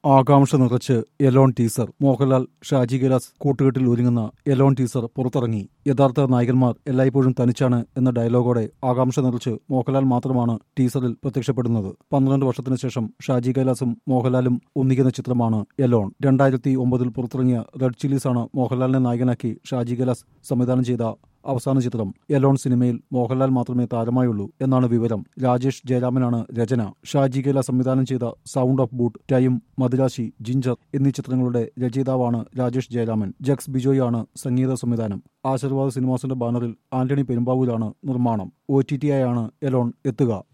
ആകാംക്ഷ നിറച്ച് Alone teaser Mohanlal Shaji Kailas കൂട്ടുകെട്ടിൽ ഒരുങ്ങുന്ന എലോൺ ടീസർ പുറത്തിറങ്ങി യഥാർത്ഥ നായകന്മാർ എല്ലായ്പ്പോഴും തനിച്ചാണ് എന്ന ഡയലോഗോടെ ആകാംക്ഷ നിറച്ച് മോഹൻലാൽ മാത്രമാണ് ടീസറിൽ പ്രത്യക്ഷപ്പെടുന്നത് പന്ത്രണ്ട് വർഷത്തിനു ശേഷം ഷാജി കൈലാസും മോഹൻലാലും ഒന്നിക്കുന്ന ചിത്രമാണ് എലോൺ രണ്ടായിരത്തി ഒമ്പതിൽ പുറത്തിറങ്ങിയ റെഡ് ചില്ലീസാണ് മോഹൻലാലിനെ നായകനാക്കി ഷാജി കൈലാസ് സംവിധാനം ചെയ്ത അവസാന ചിത്രം എലോൺ സിനിമയിൽ മോഹൻലാൽ മാത്രമേ താരമായുള്ളൂ എന്നാണ് വിവരം രാജേഷ് ജയരാമനാണ് രചന ഷാജി കേല സംവിധാനം ചെയ്ത Sound of Boot Time Madirasi Ginger എന്നീ ചിത്രങ്ങളുടെ രചയിതാവാണ് രാജേഷ് ജയരാമൻ ജക്സ് ബിജോയാണ് സംഗീത സംവിധാനം ആശീർവാദ് സിനിമാസിന്റെ ബാനറിൽ ആന്റണി പെരുമ്പാവൂരാണ് നിർമ്മാണം ഒ ടി ടി ആയാണ് എലോൺ എത്തുക